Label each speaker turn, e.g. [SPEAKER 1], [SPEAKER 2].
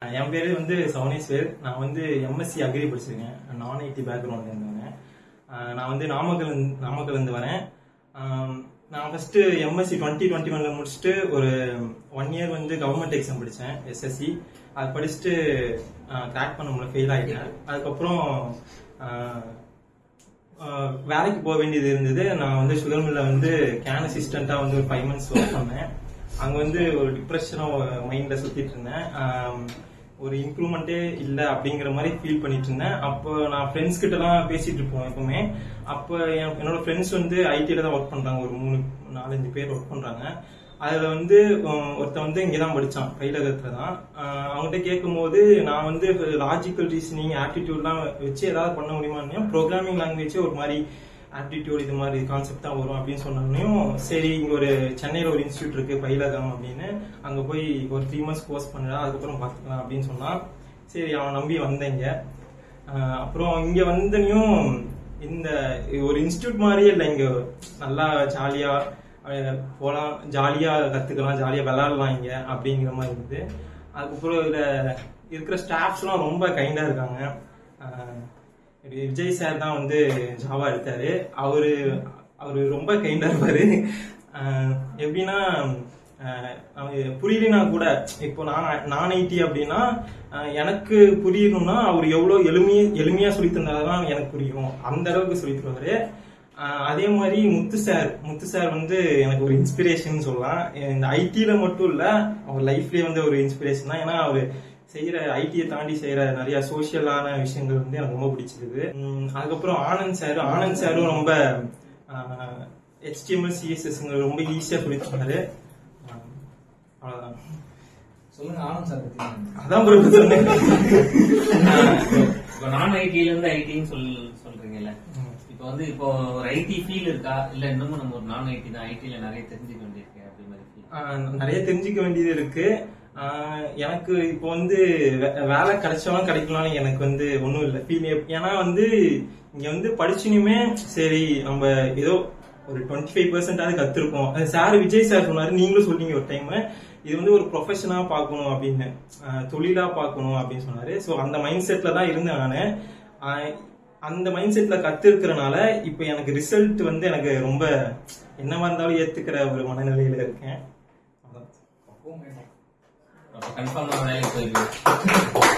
[SPEAKER 1] என் பேரு வந்து சவனேஸ்வர் நான் வந்து எம்எஸ்சி அக்ரி படிச்சிருக்கேன் நான் ஐடி பேக்ரவுண்ட்ல இருந்தவங்க ஆஹ் நான் வந்து நாமக்கல் இருந்து- நாமக்கல் இருந்து வரேன் ஆம், நான் ஃபர்ஸ்ட் எம்எஸ்சி டுவெண்ட்டி டுவெண்ட்டி ஒன்ல முடிச்சுட்டு ஒரு ஒன் இயர் வந்து கவர்மெண்ட் எக்ஸாம் படித்தேன் எஸ்எஸ்சி அது படிச்சுட்டு கிராக் பண்ண முடியல ஃபெயில் ஆகிட்டேன் அதுக்கப்புறம் ஆஹ், ஆஹ், வேலைக்கு போக வேண்டியது இருந்தது நான் வந்து சுகர் மில்ல வந்து கேன் அசிஸ்டண்டா வந்து ஒரு ஃபைவ் மந்த்ஸ் ஒர்க் பண்ணேன் அங்க வந்து ஒரு டிப்ரெஷனா மைண்ட்ல சுத்திட்டு இருந்தேன் ஆம், ஒரு இம்ப்ரூவ்மெண்ட்டே இல்ல அப்படிங்கிற மாதிரி ஃபீல் பண்ணிட்டு இருந்தேன் அப்போ நான் ஃப்ரெண்ட்ஸ் கிட்ட எல்லாம் பேசிட்டு இருப்போம் எப்பவுமே அப்போ என்- என்னோட ஃப்ரெண்ட்ஸ் வந்து ஐடில தான் ஒர்க் பண்றாங்க ஒரு மூணு நாலஞ்சு பேர் ஒர்க் பண்றாங்க அதுல வந்து உம், ஒருத்தன் வந்து இங்கதான் படிச்சான் பயிலகத்துல தான் ஆஹ் அவன்கிட்ட கேட்கும்போது நான் வந்து லாஜிக்கல் ரீசனிங் ஆப்டிடியூட்லாம் வச்சு ஏதாவது பண்ண முடியுமா ப்ரோக்ராமிங் லாங்குவேஜ் ஒரு மாதிரி ஆப்டிடியூட் இது மாதிரி கான்செப்ட் தான் வரும் அப்படின்னு சொன்னோடனையும் சரி இங்க ஒரு சென்னையில ஒரு இன்ஸ்டியூட் இருக்கு பயிலகம் அப்படின்னு அங்க போய் ஒரு த்ரீ மந்த்ஸ் கோர்ஸ் பண்ணலாம் அதுக்கப்புறம் பார்த்துக்கலாம் அப்படின்னு சொன்னான் சரி அவன் நம்பி வந்தேன் இங்க ஆஹ் அப்புறம் இங்க வந்தனையும் இந்த ஒரு இன்ஸ்டியூட் மாதிரியே இல்லை இங்க நல்லா ஜாலியா அஹ் போலாம் ஜாலியா கத்துக்கலாம் ஜாலியா விளையாடலாம் இங்க அப்படிங்கிற மாதிரி இருந்தது அதுக்கப்புறம் இதுல இருக்கிற ஸ்டாஃப்ஸ்லாம் ரொம்ப கைண்டா இருக்காங்க ஆஹ் விஜய் சார் தான் வந்து ஜாவா எடுத்தாரு அவரு அவரு ரொம்ப கைண்டா இருப்பாரு ஆஹ் எப்படின்னா ஆஹ் அவரு புரியலனா கூட இப்போ நான் நான் ஐடி அப்படின்னா ஆஹ் எனக்கு புரியணும்னா அவர் எவ்வளவு எளிமையா எளிமையா சொல்லி தந்தாதான் எனக்கு புரியும் அந்த அளவுக்கு சொல்லி தருவாரு ஆஹ் அதே மாதிரி முத்து சார் முத்து சார் வந்து எனக்கு ஒரு இன்ஸ்பிரேஷன் சொல்லலாம் இந்த ஐடில மட்டும் இல்ல அவர் லைஃப்லயே வந்து ஒரு இன்ஸ்பிரேஷன் தான் ஏன்னா அவரு செய்யற ஐடியை தாண்டி செய்யற நிறைய சோஷியலான விஷயங்கள் வந்து எனக்கு ரொம்ப பிடிச்சிருக்கு உம் அதுக்கப்புறம் ஆனந்த் சார் ஆனந்த் சாரும் ரொம்ப ஹெச்டிஎம்எல் சிஎஸ்எஸ் ரொம்ப ஈஸியா சொல்லி தந்தாரு ஆஹ் அவ்வளவுதான்
[SPEAKER 2] சொல்லுங்க ஆனந்த் சார் பத்தி
[SPEAKER 1] அதான் bro இப்ப சொன்னேன்
[SPEAKER 3] இப்போ நான் ஐடில இருந்து ஐடின்னு சொல் சொல்றீங்கல்ல இப்போ வந்து இப்போ ஒரு ஐடி ஃபீல் இருக்கா இல்ல இன்னமும் நம்ம ஒரு நான் ஐடி தான் ஐடில நிறைய தெரிஞ்சுக்க வேண்டியிருக்கு அப்படி மாதிரி ஃபீல்
[SPEAKER 1] ஆஹ் நிறைய தெரிஞ்சுக்க வேண்டியது இருக்கு ஆஹ் எனக்கு இப்போ வந்து வே- வேலை கிடைச்சாலும் கிடைக்கலாம்னு எனக்கு வந்து ஒண்ணும் இல்லை ஃபீல் ஏன்னா வந்து இங்க வந்து படிச்சுனுமே சரி நம்ம ஏதோ ஒரு டுவெண்ட்டி ஃபைவ் பர்சன்டாவது கத்துருக்கோம் அது சார் விஜய் சார் சொன்னாரு நீங்களும் சொன்னீங்க ஒரு டைம் இது வந்து ஒரு ப்ரொஃபஷனா பார்க்கணும் அப்படின்னு ஆஹ் தொழிலா பார்க்கணும் அப்படின்னு சொன்னாரு ஸோ அந்த மைண்ட் செட்ல தான் இருந்தேன் நானு ஆஹ் அந்த மைண்ட் செட்ல கத்து இருக்கிறனால இப்போ எனக்கு ரிசல்ட் வந்து எனக்கு ரொம்ப என்னவா இருந்தாலும் ஏத்துக்கிற ஒரு மனநிலையில இருக்கேன் அதான்.
[SPEAKER 3] கன்ஃபார்மா வேலைக்கு போயிருக்கு